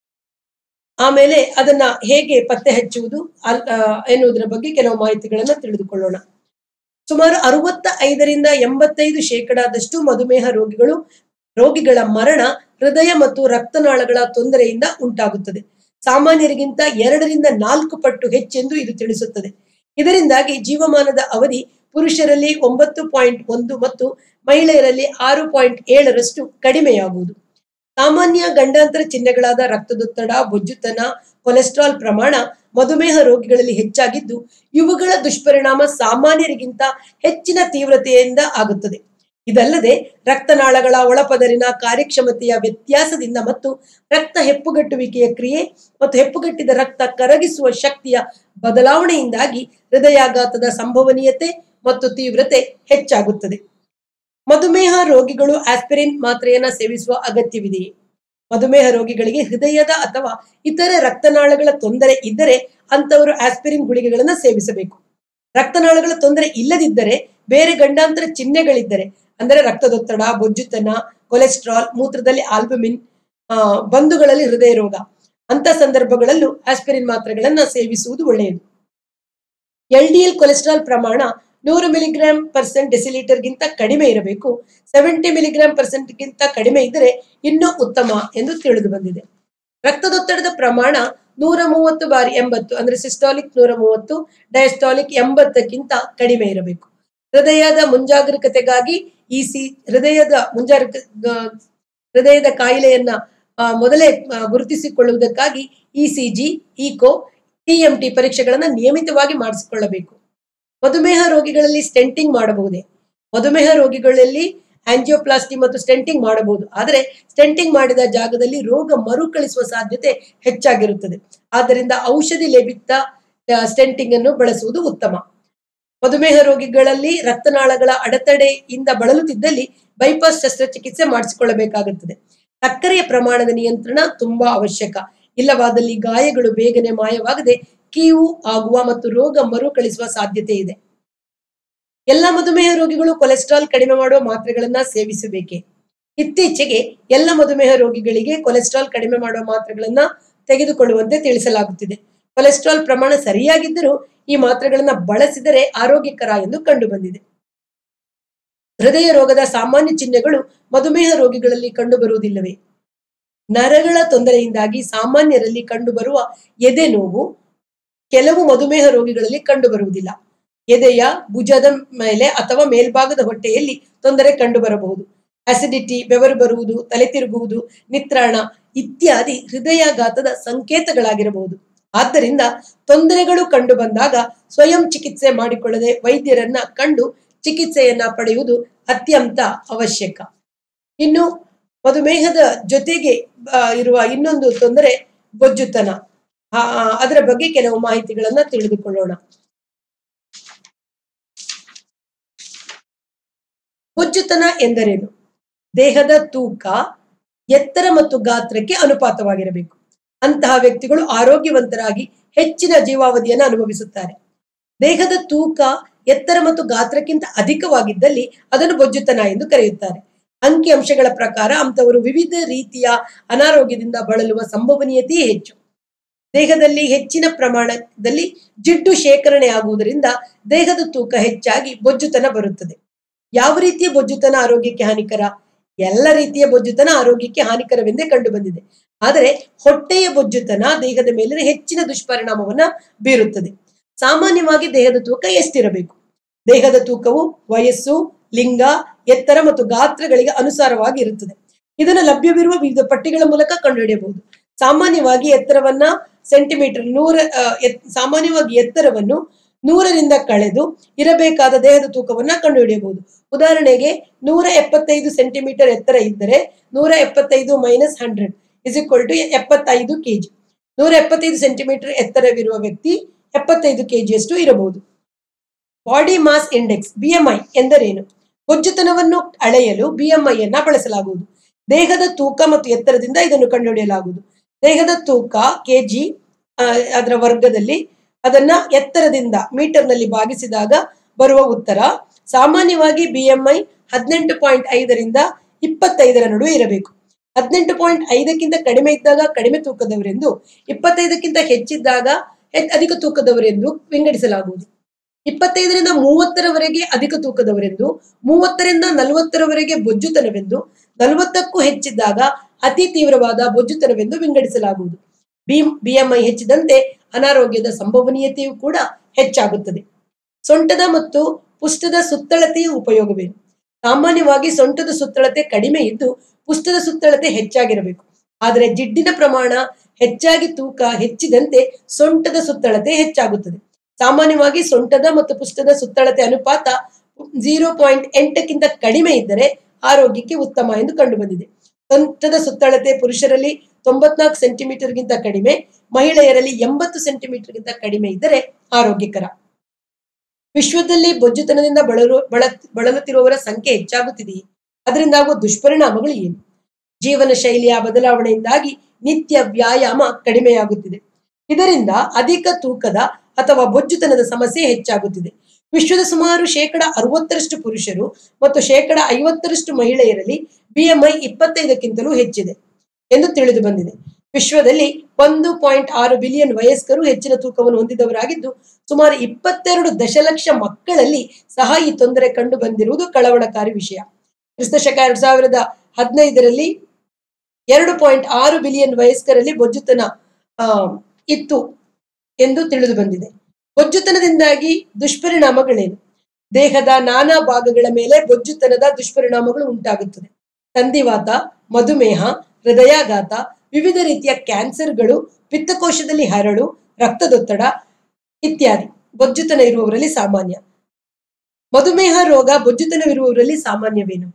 ಆಮೇಲೆ ಅದನ್ನ ಹೇಗೆ ಪತ್ತೆ ಹಚ್ಚುವುದು ಅಲ್- ಆ, ಎನ್ನುವುದರ ಬಗ್ಗೆ ಕೆಲವು ಮಾಹಿತಿಗಳನ್ನ ತಿಳಿದುಕೊಳ್ಳೋಣ ಸುಮಾರು ಅರವತ್ತ ಐದರಿಂದ ಎಂಬತ್ತೈದು ಶೇಕಡಾದಷ್ಟು ಮಧುಮೇಹ ರೋಗಿಗಳು ರೋಗಿಗಳ ಮರಣ ಹೃದಯ ಮತ್ತು ರಕ್ತನಾಳಗಳ ತೊಂದರೆಯಿಂದ ಉಂಟಾಗುತ್ತದೆ ಸಾಮಾನ್ಯರಿಗಿಂತ ಎರಡರಿಂದ ನಾಲ್ಕು ಪಟ್ಟು ಹೆಚ್ಚೆಂದು ಇದು ತಿಳಿಸುತ್ತದೆ ಇದರಿಂದಾಗಿ ಜೀವಮಾನದ ಅವಧಿ ಪುರುಷರಲ್ಲಿ ಒಂಬತ್ತು ಪಾಯಿಂಟ್ ಒಂದು ಮತ್ತು ಮಹಿಳೆಯರಲ್ಲಿ ಆರು ಪಾಯಿಂಟ್ ಏಳರಷ್ಟು ಕಡಿಮೆಯಾಗುವುದು ಸಾಮಾನ್ಯ ಗಂಡಾಂತರ ಚಿಹ್ನೆಗಳಾದ ರಕ್ತದೊತ್ತಡ ಬೊಜ್ಜುತನ ಕೊಲೆಸ್ಟ್ರಾಲ್ ಪ್ರಮಾಣ ಮಧುಮೇಹ ರೋಗಿಗಳಲ್ಲಿ ಹೆಚ್ಚಾಗಿದ್ದು ಇವುಗಳ ದುಷ್ಪರಿಣಾಮ ಸಾಮಾನ್ಯರಿಗಿಂತ ಹೆಚ್ಚಿನ ತೀವ್ರತೆಯಿಂದ ಆಗುತ್ತದೆ ಇದಲ್ಲದೆ ರಕ್ತನಾಳಗಳ ಒಳಪದರಿನ ಕಾರ್ಯಕ್ಷಮತೆಯ ವ್ಯತ್ಯಾಸದಿಂದ ಮತ್ತು ರಕ್ತ ಹೆಪ್ಪುಗಟ್ಟುವಿಕೆಯ ಕ್ರಿಯೆ ಮತ್ತು ಹೆಪ್ಪುಗಟ್ಟಿದ ರಕ್ತ ಕರಗಿಸುವ ಶಕ್ತಿಯ ಬದಲಾವಣೆಯಿಂದಾಗಿ ಹೃದಯಾಘಾತದ ಸಂಭವನೀಯತೆ ಮತ್ತು ತೀವ್ರತೆ ಹೆಚ್ಚಾಗುತ್ತದೆ ಮಧುಮೇಹ ರೋಗಿಗಳು ಆಸ್ಪಿರಿನ್ ಮಾತ್ರೆಯನ್ನ ಸೇವಿಸುವ ಅಗತ್ಯವಿದೆಯೇ ಮಧುಮೇಹ ರೋಗಿಗಳಿಗೆ ಹೃದಯದ ಅಥವಾ ಇತರೆ ರಕ್ತನಾಳಗಳ ತೊಂದರೆ ಇದ್ದರೆ ಅಂತವರು ಆಸ್ಪಿರಿನ್ ಗುಳಿಗೆಗಳನ್ನು ಸೇವಿಸಬೇಕು ರಕ್ತನಾಳಗಳ ತೊಂದರೆ ಇಲ್ಲದಿದ್ದರೆ ಬೇರೆ ಗಂಡಾಂತರ ಚಿಹ್ನೆಗಳಿದ್ದರೆ ಅಂದರೆ ರಕ್ತದೊತ್ತಡ ಬೊಜ್ಜುತನ ಕೊಲೆಸ್ಟ್ರಾಲ್ ಮೂತ್ರದಲ್ಲಿ ಆಲ್ಬುಮಿನ್ ಆ, ಬಂಧುಗಳಲ್ಲಿ ಹೃದಯ ರೋಗ ಅಂತ ಸಂದರ್ಭಗಳಲ್ಲೂ ಆಸ್ಪಿರಿನ್ ಮಾತ್ರೆಗಳನ್ನ ಸೇವಿಸುವುದು ಒಳ್ಳೆಯದು ಎಲ್ ಡಿ ಎಲ್ ಕೊಲೆಸ್ಟ್ರಾಲ್ ಪ್ರಮಾಣ ನೂರು ಮಿಲಿಗ್ರಾಂ ಪರ್ಸೆಂಟ್ ಡೆಸಿಲೀಟರ್ಗಿಂತ ಕಡಿಮೆ ಇರಬೇಕು ಸೆವೆಂಟಿ ಮಿಲಿಗ್ರಾಂ ಪರ್ಸೆಂಟ್ಗಿಂತ ಕಡಿಮೆ ಇದ್ದರೆ ಇನ್ನೂ ಉತ್ತಮ ಎಂದು ತಿಳಿದು ಬಂದಿದೆ ರಕ್ತದೊತ್ತಡದ ಪ್ರಮಾಣ ನೂರ ಮೂವತ್ತು ಬಾರಿ ಎಂಬತ್ತು ಅಂದ್ರೆ ಸಿಸ್ಟಾಲಿಕ್ ನೂರ ಮೂವತ್ತು ಡಯಸ್ಟಾಲಿಕ್ ಎಂಬತ್ತಕ್ಕಿಂತ ಕಡಿಮೆ ಇರಬೇಕು ಹೃದಯದ ಮುಂಜಾಗರೂಕತೆಗಾಗಿ ಈ ಸಿ ಹೃದಯದ ಮುಂಜಾಗ್ರಕ ಗ- ಹೃದಯದ ಕಾಯಿಲೆಯನ್ನ ಆ, ಮೊದಲೇ ಆ, ಗುರುತಿಸಿಕೊಳ್ಳುವುದಕ್ಕಾಗಿ E C G echo TMT ಪರೀಕ್ಷೆಗಳನ್ನ ನಿಯಮಿತವಾಗಿ ಮಾಡಿಸಿಕೊಳ್ಳಬೇಕು ಮಧುಮೇಹ ರೋಗಿಗಳಲ್ಲಿ ಸ್ಟೆಂಟಿಂಗ್ ಮಾಡಬಹುದೇ ಮಧುಮೇಹ ರೋಗಿಗಳಲ್ಲಿ ಆಂಜಿಯೋಪ್ಲಾಸ್ಟಿ ಮತ್ತು ಸ್ಟೆಂಟಿಂಗ್ ಮಾಡಬಹುದು ಆದರೆ ಸ್ಟೆಂಟಿಂಗ್ ಮಾಡಿದ ಜಾಗದಲ್ಲಿ ರೋಗ ಮರುಕಳಿಸುವ ಸಾಧ್ಯತೆ ಹೆಚ್ಚಾಗಿರುತ್ತದೆ ಆದ್ದರಿಂದ ಔಷಧಿ ಲೇಪಿತ ಸ್ಟೆಂಟಿಂಗ್ ಅನ್ನು ಬಳಸುವುದು ಉತ್ತಮ ಮಧುಮೇಹ ರೋಗಿಗಳಲ್ಲಿ ರಕ್ತನಾಳಗಳ ಅಡೆತಡೆಯಿಂದ ಬಳಲುತ್ತಿದ್ದಲ್ಲಿ ಬೈಪಾಸ್ ಶಸ್ತ್ರಚಿಕಿತ್ಸೆ ಮಾಡಿಸಿಕೊಳ್ಳಬೇಕಾಗುತ್ತದೆ ಸಕ್ಕರೆಯ ಪ್ರಮಾಣದ ನಿಯಂತ್ರಣ ತುಂಬಾ ಅವಶ್ಯಕ ಇಲ್ಲವಾದಲ್ಲಿ ಗಾಯಗಳು ಬೇಗನೆ ಮಾಯವಾಗದೆ ಕೀವು ಆಗುವ ಮತ್ತು ರೋಗ ಮರುಕಳಿಸುವ ಸಾಧ್ಯತೆ ಇದೆ ಎಲ್ಲ ಮಧುಮೇಹ ರೋಗಿಗಳು ಕೊಲೆಸ್ಟ್ರಾಲ್ ಕಡಿಮೆ ಮಾಡುವ ಮಾತ್ರೆಗಳನ್ನ ಸೇವಿಸಬೇಕೆ ಇತ್ತೀಚೆಗೆ ಎಲ್ಲ ಮಧುಮೇಹ ರೋಗಿಗಳಿಗೆ ಕೊಲೆಸ್ಟ್ರಾಲ್ ಕಡಿಮೆ ಮಾಡುವ ಮಾತ್ರೆಗಳನ್ನ ತೆಗೆದುಕೊಳ್ಳುವಂತೆ ತಿಳಿಸಲಾಗುತ್ತಿದೆ ಕೊಲೆಸ್ಟ್ರಾಲ್ ಪ್ರಮಾಣ ಸರಿಯಾಗಿದ್ದರೂ ಈ ಮಾತ್ರೆಗಳನ್ನ ಬಳಸಿದರೆ ಆರೋಗ್ಯಕರ ಎಂದು ಕಂಡುಬಂದಿದೆ ಹೃದಯ ರೋಗದ ಸಾಮಾನ್ಯ ಚಿಹ್ನೆಗಳು ಮಧುಮೇಹ ರೋಗಿಗಳಲ್ಲಿ ಕಂಡುಬರುವುದಿಲ್ಲವೇ ನರಗಳ ತೊಂದರೆಯಿಂದಾಗಿ ಸಾಮಾನ್ಯರಲ್ಲಿ ಕಂಡುಬರುವ ಎದೆ ನೋವು ಕೆಲವು ಮಧುಮೇಹ ರೋಗಿಗಳಲ್ಲಿ ಕಂಡುಬರುವುದಿಲ್ಲ ಎದೆಯ ಭುಜದ ಮೇಲೆ ಅಥವಾ ಮೇಲ್ಭಾಗದ ಹೊಟ್ಟೆಯಲ್ಲಿ ತೊಂದರೆ ಕಂಡುಬರಬಹುದು ಅಸಿಡಿಟಿ ಬೆವರು ಬರುವುದು ತಲೆ ತಿರುಗುವುದು ನಿತ್ರಾಣ ಇತ್ಯಾದಿ ಹೃದಯಾಘಾತದ ಸಂಕೇತಗಳಾಗಿರಬಹುದು ಆದ್ದರಿಂದ ತೊಂದರೆಗಳು ಕಂಡು ಬಂದಾಗ ಸ್ವಯಂ ಚಿಕಿತ್ಸೆ ಮಾಡಿಕೊಳ್ಳದೆ ವೈದ್ಯರನ್ನ ಕಂಡು ಚಿಕಿತ್ಸೆಯನ್ನ ಪಡೆಯುವುದು ಅತ್ಯಂತ ಅವಶ್ಯಕ ಇನ್ನು ಮಧುಮೇಹದ ಜೊತೆಗೆ ಆ, ಇರುವ ಇನ್ನೊಂದು ತೊಂದರೆ ಬೊಜ್ಜುತನ ಆ, ಅದರ ಬಗ್ಗೆ ಕೆಲವು ಮಾಹಿತಿಗಳನ್ನ ತಿಳಿದುಕೊಳ್ಳೋಣ ಬೊಜ್ಜುತನ ಎಂದರೇನು ದೇಹದ ತೂಕ ಎತ್ತರ ಮತ್ತು ಗಾತ್ರಕ್ಕೆ ಅನುಪಾತವಾಗಿರಬೇಕು ಅಂತಹ ವ್ಯಕ್ತಿಗಳು ಆರೋಗ್ಯವಂತರಾಗಿ ಹೆಚ್ಚಿನ ಜೀವಾವಧಿಯನ್ನು ಅನುಭವಿಸುತ್ತಾರೆ ದೇಹದ ತೂಕ ಎತ್ತರ ಮತ್ತು ಗಾತ್ರಕ್ಕಿಂತ ಅಧಿಕವಾಗಿದ್ದಲ್ಲಿ ಅದನ್ನು ಬೊಜ್ಜುತನ ಎಂದು ಕರೆಯುತ್ತಾರೆ ಅಂಕಿಅಂಶಗಳ ಪ್ರಕಾರ ಅಂತವರು ವಿವಿಧ ರೀತಿಯ ಅನಾರೋಗ್ಯದಿಂದ ಬಳಲುವ ಸಂಭವನೀಯತೆಯೇ ಹೆಚ್ಚು ದೇಹದಲ್ಲಿ ಹೆಚ್ಚಿನ ಪ್ರಮಾಣದಲ್ಲಿ ಜಿಡ್ಡು ಶೇಖರಣೆ ಆಗುವುದರಿಂದ ದೇಹದ ತೂಕ ಹೆಚ್ಚಾಗಿ ಬೊಜ್ಜುತನ ಬರುತ್ತದೆ ಯಾವ ರೀತಿಯ ಬೊಜ್ಜುತನ ಆರೋಗ್ಯಕ್ಕೆ ಹಾನಿಕರ ಎಲ್ಲ ರೀತಿಯ ಬೊಜ್ಜುತನ ಆರೋಗ್ಯಕ್ಕೆ ಹಾನಿಕರವೆಂದೇ ಕಂಡು ಬಂದಿದೆ ಆದರೆ ಹೊಟ್ಟೆಯ ಬೊಜ್ಜುತನ ದೇಹದ ಮೇಲೆ ಹೆಚ್ಚಿನ ದುಷ್ಪರಿಣಾಮವನ್ನ ಬೀರುತ್ತದೆ ಸಾಮಾನ್ಯವಾಗಿ ದೇಹದ ತೂಕ ಎಷ್ಟಿರಬೇಕು ದೇಹದ ತೂಕವು ವಯಸ್ಸು ಲಿಂಗ ಎತ್ತರ ಮತ್ತು ಗಾತ್ರಗಳಿಗೆ ಅನುಸಾರವಾಗಿ ಇರುತ್ತದೆ ಇದನ್ನು ಲಭ್ಯವಿರುವ ವಿವಿಧ ಪಟ್ಟಿಗಳ ಮೂಲಕ ಕಂಡುಹಿಡಿಯಬಹುದು ಸಾಮಾನ್ಯವಾಗಿ ಎತ್ತರವನ್ನ ಸೆಂಟಿಮೀಟರ್ ನೂರ ಆ, ಎತ್- ಸಾಮಾನ್ಯವಾಗಿ ಎತ್ತರವನ್ನು ನೂರರಿಂದ ಕಳೆದು ಇರಬೇಕಾದ ದೇಹದ ತೂಕವನ್ನ ಕಂಡುಹಿಡಿಯಬಹುದು ಉದಾಹರಣೆಗೆ ನೂರ ಎಪ್ಪತ್ತೈದು ಸೆಂಟಿಮೀಟರ್ ಎತ್ತರ ಇದ್ದರೆ ನೂರ ಎಪ್ಪತ್ತೈದು minus hundred is equal to ಎಪ್ಪತ್ತೈದು ಕೆಜಿ ನೂರ ಎಪ್ಪತ್ತೈದು ಸೆಂಟಿಮೀಟರ್ ಎತ್ತರವಿರುವ ವ್ಯಕ್ತಿ ಎಪ್ಪತ್ತೈದು ಕೆಜಿಯಷ್ಟು ಇರಬಹುದು ಬಾಡಿ ಮಾಸ್ ಇಂಡೆಕ್ಸ್ ಬಿಎಂಐ ಎಂದರೇನು ಬೊಜ್ಜುತನವನ್ನು ಅಳೆಯಲು ಬಿಎಂಐ ಅನ್ನ ಬಳಸಲಾಗುವುದು ದೇಹದ ತೂಕ ಮತ್ತು ಎತ್ತರದಿಂದ ಇದನ್ನು ಕಂಡುಹಿಡಿಯಲಾಗುವುದು ದೇಹದ ತೂಕ ಕೆಜಿ ಅದರ ವರ್ಗದಲ್ಲಿ ಅದನ್ನ ಎತ್ತರದಿಂದ ಮೀಟರ್ನಲ್ಲಿ ಭಾಗಿಸಿದಾಗ ಬರುವ ಉತ್ತರ ಸಾಮಾನ್ಯವಾಗಿ ಬಿಎಂಐ ಹದಿನೆಂಟು ಪಾಯಿಂಟ್ ಐದರಿಂದ ಇಪ್ಪತ್ತೈದರ ನಡುವೆ ಇರಬೇಕು ಹದಿನೆಂಟು ಪಾಯಿಂಟ್ ಐದಕ್ಕಿಂತ ಕಡಿಮೆ ಇದ್ದಾಗ ಕಡಿಮೆ ತೂಕದವರೆಂದು ಇಪ್ಪತ್ತೈದಕ್ಕಿಂತ ಹೆಚ್ಚಿದ್ದಾಗ ಹೆ- ಅಧಿಕ ತೂಕದವರೆಂದು ವಿಂಗಡಿಸಲಾಗುವುದು ಇಪ್ಪತ್ತೈದರಿಂದ ಮೂವತ್ತರವರೆಗೆ ಅಧಿಕ ತೂಕದವರೆಂದು ಮೂವತ್ತರಿಂದ ನಲವತ್ತರವರೆಗೆ ಬೊಜ್ಜುತನವೆಂದು ನಲವತ್ತಕ್ಕೂ ಹೆಚ್ಚಿದ್ದಾಗ ಅತಿ ತೀವ್ರವಾದ ಬೊಜ್ಜುತನವೆಂದು ವಿಂಗಡಿಸಲಾಗುವುದು ಬಿ ಬಿಎಂಐ ಹೆಚ್ಚಿದಂತೆ ಅನಾರೋಗ್ಯದ ಸಂಭವನೀಯತೆಯೂ ಕೂಡ ಹೆಚ್ಚಾಗುತ್ತದೆ ಸೊಂಟದ ಮತ್ತು ಪುಷ್ಟದ ಸುತ್ತಳತೆಯ ಉಪಯೋಗವೇನು ಸಾಮಾನ್ಯವಾಗಿ ಸೊಂಟದ ಸುತ್ತಳತೆ ಕಡಿಮೆ ಇದ್ದು ಪುಷ್ಟದ ಸುತ್ತಳತೆ ಹೆಚ್ಚಾಗಿರಬೇಕು ಆದರೆ ಜಿಡ್ಡಿನ ಪ್ರಮಾಣ ಹೆಚ್ಚಾಗಿ ತೂಕ ಹೆಚ್ಚಿದಂತೆ ಸೊಂಟದ ಸುತ್ತಳತೆ ಹೆಚ್ಚಾಗುತ್ತದೆ ಸಾಮಾನ್ಯವಾಗಿ ಸೊಂಟದ ಮತ್ತು ಪುಷ್ಟದ ಸುತ್ತಳತೆ ಅನುಪಾತ ಜೀರೋ ಪಾಯಿಂಟ್ ಎಂಟಕ್ಕಿಂತ ಕಡಿಮೆ ಇದ್ದರೆ ಆರೋಗ್ಯಕ್ಕೆ ಉತ್ತಮ ಎಂದು ಕಂಡುಬಂದಿದೆ ಸೊಂಟದ ಸುತ್ತಳತೆ ಪುರುಷರಲ್ಲಿ ತೊಂಬತ್ನಾಲ್ಕು ಸೆಂಟಿಮೀಟರ್ಗಿಂತ ಕಡಿಮೆ ಮಹಿಳೆಯರಲ್ಲಿ ಎಂಬತ್ತು ಸೆಂಟಿಮೀಟರ್ಗಿಂತ ಕಡಿಮೆ ಇದ್ದರೆ ಆರೋಗ್ಯಕರ ವಿಶ್ವದಲ್ಲಿ ಬೊಜ್ಜುತನದಿಂದ ಬಳಲು ಬಳ ಬಳಲುತ್ತಿರುವವರ ಸಂಖ್ಯೆ ಹೆಚ್ಚಾಗುತ್ತಿದೆಯೇ ಅದರಿಂದ ಆಗುವ ದುಷ್ಪರಿಣಾಮಗಳು ಏನು ಜೀವನ ಶೈಲಿಯ ಬದಲಾವಣೆಯಿಂದಾಗಿ ನಿತ್ಯ ವ್ಯಾಯಾಮ ಕಡಿಮೆಯಾಗುತ್ತಿದೆ ಇದರಿಂದ ಅಧಿಕ ತೂಕದ ಅಥವಾ ಬೊಜ್ಜುತನದ ಸಮಸ್ಯೆ ಹೆಚ್ಚಾಗುತ್ತಿದೆ ವಿಶ್ವದ ಸುಮಾರು ಶೇಕಡ ಅರವತ್ತರಷ್ಟು ಪುರುಷರು ಮತ್ತು ಶೇಕಡ ಐವತ್ತರಷ್ಟು ಮಹಿಳೆಯರಲ್ಲಿ ಬಿಎಂಐ ಇಪ್ಪತ್ತೈದಕ್ಕಿಂತಲೂ ಹೆಚ್ಚಿದೆ ಎಂದು ತಿಳಿದು ಬಂದಿದೆ ವಿಶ್ವದಲ್ಲಿ ಒಂದು ಪಾಯಿಂಟ್ ಆರು ಬಿಲಿಯನ್ ವಯಸ್ಕರು ಹೆಚ್ಚಿನ ತೂಕವನ್ನು ಹೊಂದಿದವರಾಗಿದ್ದು ಸುಮಾರು ಇಪ್ಪತ್ತೆರಡು ದಶಲಕ್ಷ ಮಕ್ಕಳಲ್ಲಿ ಸಹ ಈ ತೊಂದರೆ ಕಂಡು ಬಂದಿರುವುದು ಕಳವಳಕಾರಿ ವಿಷಯ ಕ್ರಿಸ್ತಶಕ ಎರಡ್ ಸಾವಿರದ ಹದಿನೈದರಲ್ಲಿ ಎರಡು ಪಾಯಿಂಟ್ ಆರು ಬಿಲಿಯನ್ ವಯಸ್ಕರಲ್ಲಿ ಬೊಜ್ಜುತನ ಆ, ಇತ್ತು ಎಂದು ತಿಳಿದು ಬಂದಿದೆ ಬೊಜ್ಜುತನದಿಂದಾಗಿ ದುಷ್ಪರಿಣಾಮಗಳೇನು ದೇಹದ ನಾನಾ ಭಾಗಗಳ ಮೇಲೆ ಬೊಜ್ಜುತನದ ದುಷ್ಪರಿಣಾಮಗಳು ಉಂಟಾಗುತ್ತದೆ ಸಂಧಿವಾತ ಮಧುಮೇಹ ಹೃದಯಾಘಾತ ವಿವಿಧ ರೀತಿಯ ಕ್ಯಾನ್ಸರ್ಗಳು ಪಿತ್ತಕೋಶದಲ್ಲಿ ಹರಳು ರಕ್ತದೊತ್ತಡ ಇತ್ಯಾದಿ ಬೊಜ್ಜುತನ ಇರುವವರಲ್ಲಿ ಸಾಮಾನ್ಯ ಮಧುಮೇಹ ರೋಗ ಬೊಜ್ಜುತನವಿರುವವರಲ್ಲಿ ಸಾಮಾನ್ಯವೇನು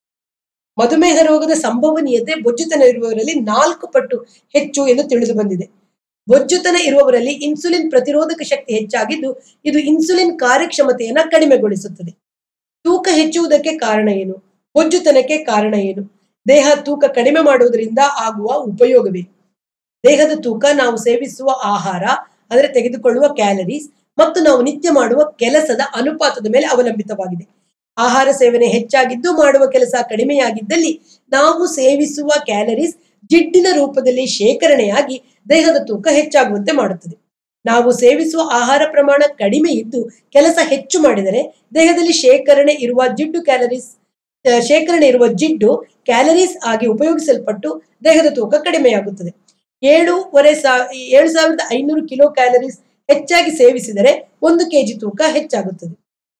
ಮಧುಮೇಹ ರೋಗದ ಸಂಭವನೀಯತೆ ಬೊಜ್ಜುತನ ಇರುವವರಲ್ಲಿ ನಾಲ್ಕು ಪಟ್ಟು ಹೆಚ್ಚು ಎಂದು ತಿಳಿದು ಬಂದಿದೆ ಬೊಜ್ಜುತನ ಇರುವವರಲ್ಲಿ ಇನ್ಸುಲಿನ್ ಪ್ರತಿರೋಧಕ ಶಕ್ತಿ ಹೆಚ್ಚಾಗಿದ್ದು ಇದು ಇನ್ಸುಲಿನ್ ಕಾರ್ಯಕ್ಷಮತೆಯನ್ನ ಕಡಿಮೆಗೊಳಿಸುತ್ತದೆ ತೂಕ ಹೆಚ್ಚುವುದಕ್ಕೆ ಕಾರಣ ಏನು ಬೊಜ್ಜುತನಕ್ಕೆ ಕಾರಣ ಏನು ದೇಹ ತೂಕ ಕಡಿಮೆ ಮಾಡುವುದರಿಂದ ಆಗುವ ಉಪಯೋಗವೇನು ದೇಹದ ತೂಕ ನಾವು ಸೇವಿಸುವ ಆಹಾರ ಅಂದರೆ ತೆಗೆದುಕೊಳ್ಳುವ ಕ್ಯಾಲರೀಸ್ ಮತ್ತು ನಾವು ನಿತ್ಯ ಮಾಡುವ ಕೆಲಸದ ಅನುಪಾತದ ಮೇಲೆ ಅವಲಂಬಿತವಾಗಿದೆ ಆಹಾರ ಸೇವನೆ ಹೆಚ್ಚಾಗಿದ್ದು ಮಾಡುವ ಕೆಲಸ ಕಡಿಮೆಯಾಗಿದ್ದಲ್ಲಿ ನಾವು ಸೇವಿಸುವ ಕ್ಯಾಲರೀಸ್ ಜಿಡ್ಡಿನ ರೂಪದಲ್ಲಿ ಶೇಖರಣೆಯಾಗಿ ದೇಹದ ತೂಕ ಹೆಚ್ಚಾಗುವಂತೆ ಮಾಡುತ್ತದೆ ನಾವು ಸೇವಿಸುವ ಆಹಾರ ಪ್ರಮಾಣ ಕಡಿಮೆ ಇದ್ದು ಕೆಲಸ ಹೆಚ್ಚು ಮಾಡಿದರೆ ದೇಹದಲ್ಲಿ ಶೇಖರಣೆ ಇರುವ ಜಿಡ್ಡು ಕ್ಯಾಲರೀಸ್ ಆ, ಶೇಖರಣೆ ಇರುವ ಜಿಡ್ಡು ಕ್ಯಾಲರೀಸ್ ಆಗಿ ಉಪಯೋಗಿಸಲ್ಪಟ್ಟು ದೇಹದ ತೂಕ ಕಡಿಮೆಯಾಗುತ್ತದೆ ಏಳೂವರೆ ಸಾ ಏಳು ಸಾವಿರದ ಐನೂರು ಕಿಲೋ ಕ್ಯಾಲರೀಸ್ ಹೆಚ್ಚಾಗಿ ಸೇವಿಸಿದರೆ ಒಂದು ಕೆಜಿ ತೂಕ ಹೆಚ್ಚಾಗುತ್ತದೆ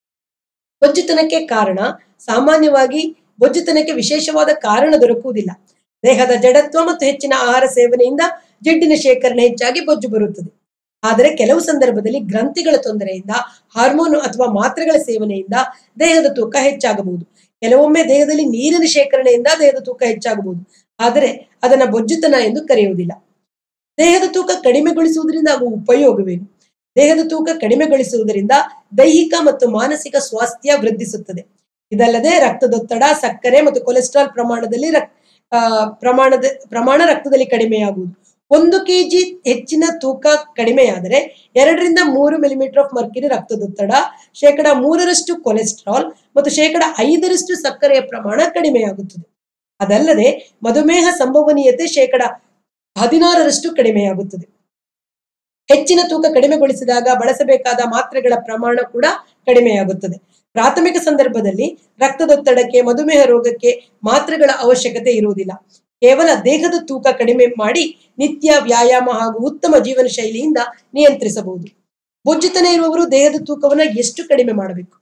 ಬೊಜ್ಜುತನಕ್ಕೆ ಕಾರಣ ಸಾಮಾನ್ಯವಾಗಿ ಬೊಜ್ಜುತನಕ್ಕೆ ವಿಶೇಷವಾದ ಕಾರಣ ದೊರಕುವುದಿಲ್ಲ ದೇಹದ ಜಡತ್ವ ಮತ್ತು ಹೆಚ್ಚಿನ ಆಹಾರ ಸೇವನೆಯಿಂದ ಜಿಡ್ಡಿನ ಶೇಖರಣೆ ಹೆಚ್ಚಾಗಿ ಬೊಜ್ಜು ಬರುತ್ತದೆ ಆದರೆ ಕೆಲವು ಸಂದರ್ಭದಲ್ಲಿ ಗ್ರಂಥಿಗಳ ತೊಂದರೆಯಿಂದ ಹಾರ್ಮೋನು ಅಥವಾ ಮಾತ್ರೆಗಳ ಸೇವನೆಯಿಂದ ದೇಹದ ತೂಕ ಹೆಚ್ಚಾಗಬಹುದು ಕೆಲವೊಮ್ಮೆ ದೇಹದಲ್ಲಿ ನೀರಿನ ಶೇಖರಣೆಯಿಂದ ದೇಹದ ತೂಕ ಹೆಚ್ಚಾಗಬಹುದು ಆದರೆ ಅದನ್ನ ಬೊಜ್ಜುತನ ಎಂದು ಕರೆಯುವುದಿಲ್ಲ ದೇಹದ ತೂಕ ಕಡಿಮೆಗೊಳಿಸುವುದರಿಂದ ಆಗುವ ಉಪಯೋಗವೇನು ದೇಹದ ತೂಕ ಕಡಿಮೆಗೊಳಿಸುವುದರಿಂದ ದೈಹಿಕ ಮತ್ತು ಮಾನಸಿಕ ಸ್ವಾಸ್ಥ್ಯ ವೃದ್ಧಿಸುತ್ತದೆ ಇದಲ್ಲದೆ ರಕ್ತದೊತ್ತಡ ಸಕ್ಕರೆ ಮತ್ತು ಕೊಲೆಸ್ಟ್ರಾಲ್ ಪ್ರಮಾಣದಲ್ಲಿ ರಕ್- ಆ, ಪ್ರಮಾಣದ ಪ್ರಮಾಣ ರಕ್ತದಲ್ಲಿ ಕಡಿಮೆಯಾಗುವುದು ಒಂದು ಕೆಜಿ ಹೆಚ್ಚಿನ ತೂಕ ಕಡಿಮೆಯಾದರೆ ಎರಡರಿಂದ ಮೂರು ಮಿಲಿಮೀಟರ್ ಆಫ್ ಮರ್ಕಿರಿ ರಕ್ತದೊತ್ತಡ ಶೇಕಡ ಮೂರರಷ್ಟು ಕೊಲೆಸ್ಟ್ರಾಲ್ ಮತ್ತು ಶೇಕಡ ಐದರಷ್ಟು ಸಕ್ಕರೆಯ ಪ್ರಮಾಣ ಕಡಿಮೆಯಾಗುತ್ತದೆ ಅದಲ್ಲದೆ ಮಧುಮೇಹ ಸಂಭವನೀಯತೆ ಶೇಕಡ ಹದಿನಾರರಷ್ಟು ಕಡಿಮೆಯಾಗುತ್ತದೆ ಹೆಚ್ಚಿನ ತೂಕ ಕಡಿಮೆಗೊಳಿಸಿದಾಗ ಬಳಸಬೇಕಾದ ಮಾತ್ರೆಗಳ ಪ್ರಮಾಣ ಕೂಡ ಕಡಿಮೆಯಾಗುತ್ತದೆ ಪ್ರಾಥಮಿಕ ಸಂದರ್ಭದಲ್ಲಿ ರಕ್ತದೊತ್ತಡಕ್ಕೆ ಮಧುಮೇಹ ರೋಗಕ್ಕೆ ಮಾತ್ರೆಗಳ ಅವಶ್ಯಕತೆ ಇರುವುದಿಲ್ಲ ಕೇವಲ ದೇಹದ ತೂಕ ಕಡಿಮೆ ಮಾಡಿ ನಿತ್ಯ ವ್ಯಾಯಾಮ ಹಾಗೂ ಉತ್ತಮ ಜೀವನ ಶೈಲಿಯಿಂದ ನಿಯಂತ್ರಿಸಬಹುದು ಬೊಜ್ಜುತನ ಇರುವವರು ದೇಹದ ತೂಕವನ್ನ ಎಷ್ಟು ಕಡಿಮೆ ಮಾಡಬೇಕು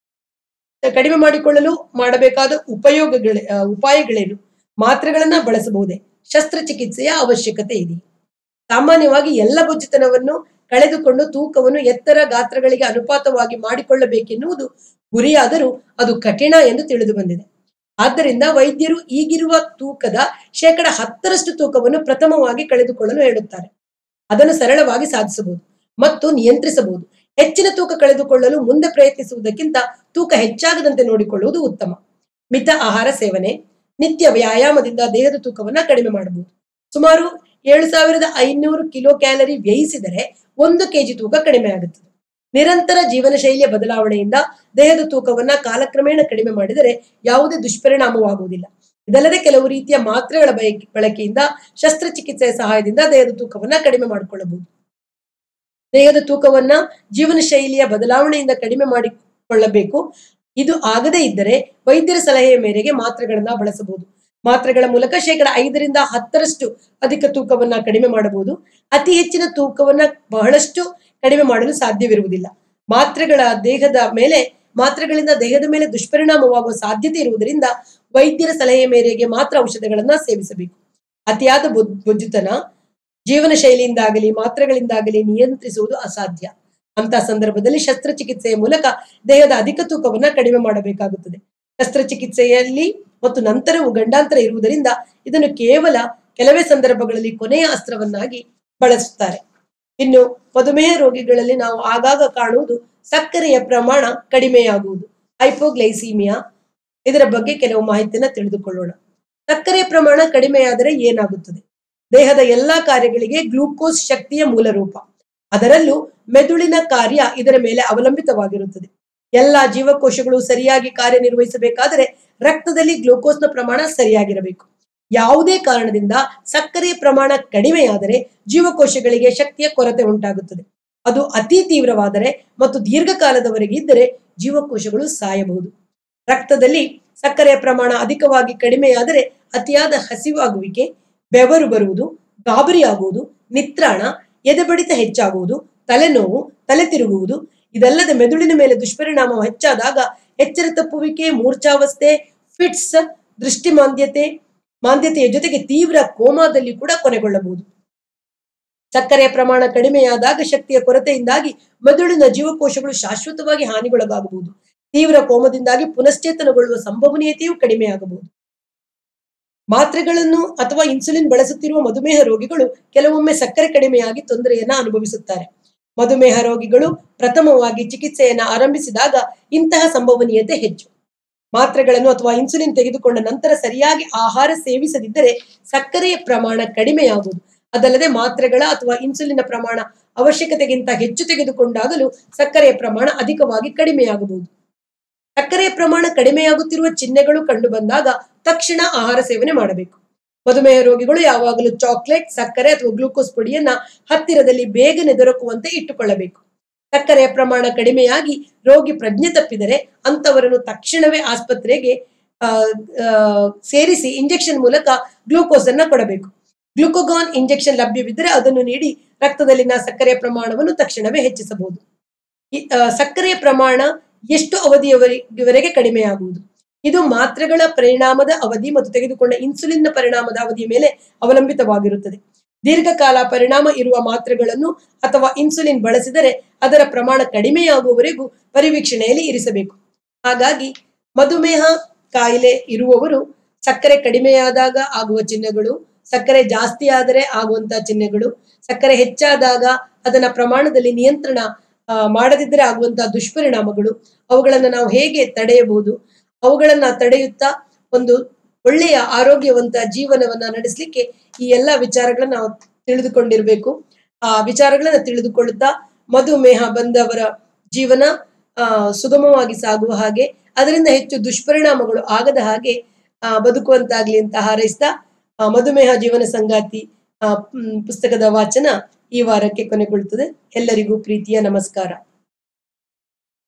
ಕಡಿಮೆ ಮಾಡಿಕೊಳ್ಳಲು ಮಾಡಬೇಕಾದ ಉಪಯೋಗಗಳೇ ಆ, ಉಪಾಯಗಳೇನು ಮಾತ್ರೆಗಳನ್ನ ಬಳಸಬಹುದೇ ಶಸ್ತ್ರಚಿಕಿತ್ಸೆಯ ಅವಶ್ಯಕತೆ ಇದೆ ಸಾಮಾನ್ಯವಾಗಿ ಎಲ್ಲ ಬೊಜ್ಜುತನವನ್ನು ಕಳೆದುಕೊಂಡು ತೂಕವನ್ನು ಎತ್ತರ ಗಾತ್ರಗಳಿಗೆ ಅನುಪಾತವಾಗಿ ಮಾಡಿಕೊಳ್ಳಬೇಕೆನ್ನುವುದು ಗುರಿಯಾದರೂ ಅದು ಕಠಿಣ ಎಂದು ತಿಳಿದು ಬಂದಿದೆ ಆದ್ದರಿಂದ ವೈದ್ಯರು ಈಗಿರುವ ತೂಕದ ಶೇಕಡ ಹತ್ತರಷ್ಟು ತೂಕವನ್ನು ಪ್ರಥಮವಾಗಿ ಕಳೆದುಕೊಳ್ಳಲು ಹೇಳುತ್ತಾರೆ ಅದನ್ನು ಸರಳವಾಗಿ ಸಾಧಿಸಬಹುದು ಮತ್ತು ನಿಯಂತ್ರಿಸಬಹುದು ಹೆಚ್ಚಿನ ತೂಕ ಕಳೆದುಕೊಳ್ಳಲು ಮುಂದೆ ಪ್ರಯತ್ನಿಸುವುದಕ್ಕಿಂತ ತೂಕ ಹೆಚ್ಚಾಗದಂತೆ ನೋಡಿಕೊಳ್ಳುವುದು ಉತ್ತಮ ಮಿತ ಆಹಾರ ಸೇವನೆ ನಿತ್ಯ ವ್ಯಾಯಾಮದಿಂದ ದೇಹದ ತೂಕವನ್ನ ಕಡಿಮೆ ಮಾಡಬಹುದು ಸುಮಾರು ಏಳು ಸಾವಿರದ ಐನೂರು ಕಿಲೋ ಕ್ಯಾಲರಿ ವ್ಯಯಿಸಿದರೆ ಒಂದು ಕೆಜಿ ತೂಕ ಕಡಿಮೆ ಆಗುತ್ತದೆ ನಿರಂತರ ಜೀವನ ಶೈಲಿಯ ಬದಲಾವಣೆಯಿಂದ ದೇಹದ ತೂಕವನ್ನ ಕಾಲಕ್ರಮೇಣ ಕಡಿಮೆ ಮಾಡಿದರೆ ಯಾವುದೇ ದುಷ್ಪರಿಣಾಮವಾಗುವುದಿಲ್ಲ ಇದಲ್ಲದೆ ಕೆಲವು ರೀತಿಯ ಮಾತ್ರೆಗಳ ಬಯಕೆ- ಬಳಕೆಯಿಂದ ಶಸ್ತ್ರಚಿಕಿತ್ಸೆಯ ಸಹಾಯದಿಂದ ದೇಹದ ತೂಕವನ್ನ ಕಡಿಮೆ ಮಾಡಿಕೊಳ್ಳಬಹುದು ದೇಹದ ತೂಕವನ್ನ ಜೀವನ ಶೈಲಿಯ ಬದಲಾವಣೆಯಿಂದ ಕಡಿಮೆ ಮಾಡಿಕೊಳ್ಳಬೇಕು ಇದು ಆಗದೇ ಇದ್ದರೆ ವೈದ್ಯರ ಸಲಹೆಯ ಮೇರೆಗೆ ಮಾತ್ರೆಗಳನ್ನ ಬಳಸಬಹುದು ಮಾತ್ರೆಗಳ ಮೂಲಕ ಶೇಕಡ ಐದರಿಂದ ಹತ್ತರಷ್ಟು ಅಧಿಕ ತೂಕವನ್ನ ಕಡಿಮೆ ಮಾಡಬಹುದು ಅತಿ ಹೆಚ್ಚಿನ ತೂಕವನ್ನ ಬಹಳಷ್ಟು ಕಡಿಮೆ ಮಾಡಲು ಸಾಧ್ಯವಿರುವುದಿಲ್ಲ ಮಾತ್ರೆಗಳ ದೇಹದ ಮೇಲೆ ಮಾತ್ರೆಗಳಿಂದ ದೇಹದ ಮೇಲೆ ದುಷ್ಪರಿಣಾಮವಾಗುವ ಸಾಧ್ಯತೆ ಇರುವುದರಿಂದ ವೈದ್ಯರ ಸಲಹೆಯ ಮೇರೆಗೆ ಮಾತ್ರ ಔಷಧಗಳನ್ನ ಸೇವಿಸಬೇಕು ಅತಿಯಾದ ಬೊಜ್- ಬೊಜ್ಜುತನ ಜೀವನ ಶೈಲಿಯಿಂದಾಗಲಿ ಮಾತ್ರೆಗಳಿಂದಾಗಲಿ ನಿಯಂತ್ರಿಸುವುದು ಅಸಾಧ್ಯ ಅಂತ ಸಂದರ್ಭದಲ್ಲಿ ಶಸ್ತ್ರಚಿಕಿತ್ಸೆಯ ಮೂಲಕ ದೇಹದ ಅಧಿಕ ತೂಕವನ್ನ ಕಡಿಮೆ ಮಾಡಬೇಕಾಗುತ್ತದೆ ಶಸ್ತ್ರಚಿಕಿತ್ಸೆಯಲ್ಲಿ ಮತ್ತು ನಂತರವೂ ಗಂಡಾಂತರ ಇರುವುದರಿಂದ ಇದನ್ನು ಕೇವಲ ಕೆಲವೇ ಸಂದರ್ಭಗಳಲ್ಲಿ ಕೊನೆಯ ಅಸ್ತ್ರವನ್ನಾಗಿ ಬಳಸುತ್ತಾರೆ ಇನ್ನು ಮಧುಮೇಹ ರೋಗಿಗಳಲ್ಲಿ ನಾವು ಆಗಾಗ ಕಾಣುವುದು ಸಕ್ಕರೆಯ ಪ್ರಮಾಣ ಕಡಿಮೆಯಾಗುವುದು ಹೈಪೋಗ್ಲೈಸೀಮಿಯಾ ಇದರ ಬಗ್ಗೆ ಕೆಲವು ಮಾಹಿತಿಯನ್ನ ತಿಳಿದುಕೊಳ್ಳೋಣ ಸಕ್ಕರೆಯ ಪ್ರಮಾಣ ಕಡಿಮೆಯಾದರೆ ಏನಾಗುತ್ತದೆ ದೇಹದ ಎಲ್ಲಾ ಕಾರ್ಯಗಳಿಗೆ ಗ್ಲೂಕೋಸ್ ಶಕ್ತಿಯ ಮೂಲ ರೂಪ ಅದರಲ್ಲೂ ಮೆದುಳಿನ ಕಾರ್ಯ ಇದರ ಮೇಲೆ ಅವಲಂಬಿತವಾಗಿರುತ್ತದೆ ಎಲ್ಲಾ ಜೀವಕೋಶಗಳು ಸರಿಯಾಗಿ ಕಾರ್ಯನಿರ್ವಹಿಸಬೇಕಾದರೆ ರಕ್ತದಲ್ಲಿ ಗ್ಲೂಕೋಸ್ನ ಪ್ರಮಾಣ ಸರಿಯಾಗಿರಬೇಕು ಯಾವುದೇ ಕಾರಣದಿಂದ ಸಕ್ಕರೆಯ ಪ್ರಮಾಣ ಕಡಿಮೆಯಾದರೆ ಜೀವಕೋಶಗಳಿಗೆ ಶಕ್ತಿಯ ಕೊರತೆ ಉಂಟಾಗುತ್ತದೆ ಅದು ಅತಿ ತೀವ್ರವಾದರೆ ಮತ್ತು ದೀರ್ಘಕಾಲದವರೆಗೆ ಇದ್ದರೆ ಜೀವಕೋಶಗಳು ಸಾಯಬಹುದು ರಕ್ತದಲ್ಲಿ ಸಕ್ಕರೆಯ ಪ್ರಮಾಣ ಅಧಿಕವಾಗಿ ಕಡಿಮೆಯಾದರೆ ಅತಿಯಾದ ಹಸಿವಾಗುವಿಕೆ ಬೆವರು ಬರುವುದು ಗಾಬರಿಯಾಗುವುದು ನಿತ್ರಾಣ ಎದೆಬಡಿತ ಹೆಚ್ಚಾಗುವುದು ತಲೆನೋವು ತಲೆ ತಿರುಗುವುದು ಇದಲ್ಲದೆ ಮೆದುಳಿನ ಮೇಲೆ ದುಷ್ಪರಿಣಾಮ ಹೆಚ್ಚಾದಾಗ ಎಚ್ಚರ ತಪ್ಪುವಿಕೆ ಮೂರ್ಛಾವಸ್ಥೆ ಫಿಟ್ಸ್ ದೃಷ್ಟಿ ಮಾಂದ್ಯತೆ ಮಾಂದ್ಯತೆಯ ಜೊತೆಗೆ ತೀವ್ರ ಕೋಮಾದಲ್ಲಿ ಕೂಡ ಕೊನೆಗೊಳ್ಳಬಹುದು ಸಕ್ಕರೆಯ ಪ್ರಮಾಣ ಕಡಿಮೆಯಾದಾಗ ಶಕ್ತಿಯ ಕೊರತೆಯಿಂದಾಗಿ ಮೆದುಳಿನ ಜೀವಕೋಶಗಳು ಶಾಶ್ವತವಾಗಿ ಹಾನಿಗೊಳಗಾಗಬಹುದು ತೀವ್ರ ಕೋಮದಿಂದಾಗಿ ಪುನಶ್ಚೇತನಗೊಳ್ಳುವ ಸಂಭವನೀಯತೆಯೂ ಕಡಿಮೆಯಾಗಬಹುದು ಮಾತ್ರೆಗಳನ್ನು ಅಥವಾ ಇನ್ಸುಲಿನ್ ಬಳಸುತ್ತಿರುವ ಮಧುಮೇಹ ರೋಗಿಗಳು ಕೆಲವೊಮ್ಮೆ ಸಕ್ಕರೆ ಕಡಿಮೆಯಾಗಿ ತೊಂದರೆಯನ್ನ ಅನುಭವಿಸುತ್ತಾರೆ ಮಧುಮೇಹ ರೋಗಿಗಳು ಪ್ರಥಮವಾಗಿ ಚಿಕಿತ್ಸೆಯನ್ನ ಆರಂಭಿಸಿದಾಗ ಇಂತಹ ಸಂಭವನೀಯತೆ ಹೆಚ್ಚು ಮಾತ್ರೆಗಳನ್ನು ಅಥವಾ ಇನ್ಸುಲಿನ್ ತೆಗೆದುಕೊಂಡ ನಂತರ ಸರಿಯಾಗಿ ಆಹಾರ ಸೇವಿಸದಿದ್ದರೆ ಸಕ್ಕರೆಯ ಪ್ರಮಾಣ ಕಡಿಮೆಯಾಗುವುದು ಅದಲ್ಲದೆ ಮಾತ್ರೆಗಳ ಅಥವಾ ಇನ್ಸುಲಿನ್ ಪ್ರಮಾಣ ಅವಶ್ಯಕತೆಗಿಂತ ಹೆಚ್ಚು ತೆಗೆದುಕೊಂಡಾಗಲೂ ಸಕ್ಕರೆಯ ಪ್ರಮಾಣ ಅಧಿಕವಾಗಿ ಕಡಿಮೆಯಾಗಬಹುದು ಸಕ್ಕರೆಯ ಪ್ರಮಾಣ ಕಡಿಮೆಯಾಗುತ್ತಿರುವ ಚಿಹ್ನೆಗಳು ಕಂಡು ಬಂದಾಗ ತಕ್ಷಣ ಆಹಾರ ಸೇವನೆ ಮಾಡಬೇಕು ಮಧುಮೇಹ ರೋಗಿಗಳು ಯಾವಾಗಲೂ ಚಾಕ್ಲೇಟ್ ಸಕ್ಕರೆ ಅಥವಾ ಗ್ಲೂಕೋಸ್ ಪುಡಿಯನ್ನ ಹತ್ತಿರದಲ್ಲಿ ಬೇಗನೆ ದೊರಕುವಂತೆ ಇಟ್ಟುಕೊಳ್ಳಬೇಕು ಸಕ್ಕರೆಯ ಪ್ರಮಾಣ ಕಡಿಮೆಯಾಗಿ ರೋಗಿ ಪ್ರಜ್ಞೆ ತಪ್ಪಿದರೆ ಅಂತವರನ್ನು ತಕ್ಷಣವೇ ಆಸ್ಪತ್ರೆಗೆ ಆ, ಆ, ಸೇರಿಸಿ ಇಂಜೆಕ್ಷನ್ ಮೂಲಕ ಗ್ಲೂಕೋಸ್ ಅನ್ನ ಕೊಡಬೇಕು ಗ್ಲುಕೋಗಾನ್ ಇಂಜೆಕ್ಷನ್ ಲಭ್ಯವಿದ್ದರೆ ಅದನ್ನು ನೀಡಿ ರಕ್ತದಲ್ಲಿನ ಸಕ್ಕರೆಯ ಪ್ರಮಾಣವನ್ನು ತಕ್ಷಣವೇ ಹೆಚ್ಚಿಸಬಹುದು ಈ, ಆ, ಸಕ್ಕರೆಯ ಪ್ರಮಾಣ ಎಷ್ಟು ಅವಧಿಯವರೆಗೆ ಕಡಿಮೆಯಾಗುವುದು ಇದು ಮಾತ್ರೆಗಳ ಪರಿಣಾಮದ ಅವಧಿ ಮತ್ತು ತೆಗೆದುಕೊಂಡ ಇನ್ಸುಲಿನ್ನ ಪರಿಣಾಮದ ಅವಧಿಯ ಮೇಲೆ ಅವಲಂಬಿತವಾಗಿರುತ್ತದೆ ದೀರ್ಘಕಾಲ ಪರಿಣಾಮ ಇರುವ ಮಾತ್ರೆಗಳನ್ನು ಅಥವಾ ಇನ್ಸುಲಿನ್ ಬಳಸಿದರೆ ಅದರ ಪ್ರಮಾಣ ಕಡಿಮೆಯಾಗುವವರೆಗೂ ಪರಿವೀಕ್ಷಣೆಯಲ್ಲಿ ಇರಿಸಬೇಕು ಹಾಗಾಗಿ ಮಧುಮೇಹ ಕಾಯಿಲೆ ಇರುವವರು ಸಕ್ಕರೆ ಕಡಿಮೆಯಾದಾಗ ಆಗುವ ಚಿಹ್ನೆಗಳು ಸಕ್ಕರೆ ಜಾಸ್ತಿ ಆದರೆ ಆಗುವಂತಹ ಚಿಹ್ನೆಗಳು ಸಕ್ಕರೆ ಹೆಚ್ಚಾದಾಗ ಅದನ್ನ ಪ್ರಮಾಣದಲ್ಲಿ ನಿಯಂತ್ರಣ ಆ, ಮಾಡದಿದ್ದರೆ ಆಗುವಂತಹ ದುಷ್ಪರಿಣಾಮಗಳು ಅವುಗಳನ್ನು ನಾವು ಹೇಗೆ ತಡೆಯಬಹುದು ಅವುಗಳನ್ನ ತಡೆಯುತ್ತಾ ಒಂದು ಒಳ್ಳೆಯ ಆರೋಗ್ಯವಂತ ಜೀವನವನ್ನ ನಡೆಸಲಿಕ್ಕೆ ಈ ಎಲ್ಲ ವಿಚಾರಗಳನ್ನ ನಾವು ತಿಳಿದುಕೊಂಡಿರ್ಬೇಕು ಆ ವಿಚಾರಗಳನ್ನ ತಿಳಿದುಕೊಳ್ಳುತ್ತಾ ಮಧುಮೇಹ ಬಂದವರ ಜೀವನ ಆ ಸುಗಮವಾಗಿ ಸಾಗುವ ಹಾಗೆ ಅದರಿಂದ ಹೆಚ್ಚು ದುಷ್ಪರಿಣಾಮಗಳು ಆಗದ ಹಾಗೆ ಆ ಬದುಕುವಂತಾಗ್ಲಿ ಅಂತ ಹಾರೈಸ್ತಾ ಆ, ಮಧುಮೇಹ ಜೀವನ ಸಂಗಾತಿ ಆ, ಮ್, ಪುಸ್ತಕದ ವಾಚನ ಈ ವಾರಕ್ಕೆ ಕೊನೆಗೊಳ್ಳುತ್ತದೆ ಎಲ್ಲರಿಗೂ ಪ್ರೀತಿಯ ನಮಸ್ಕಾರ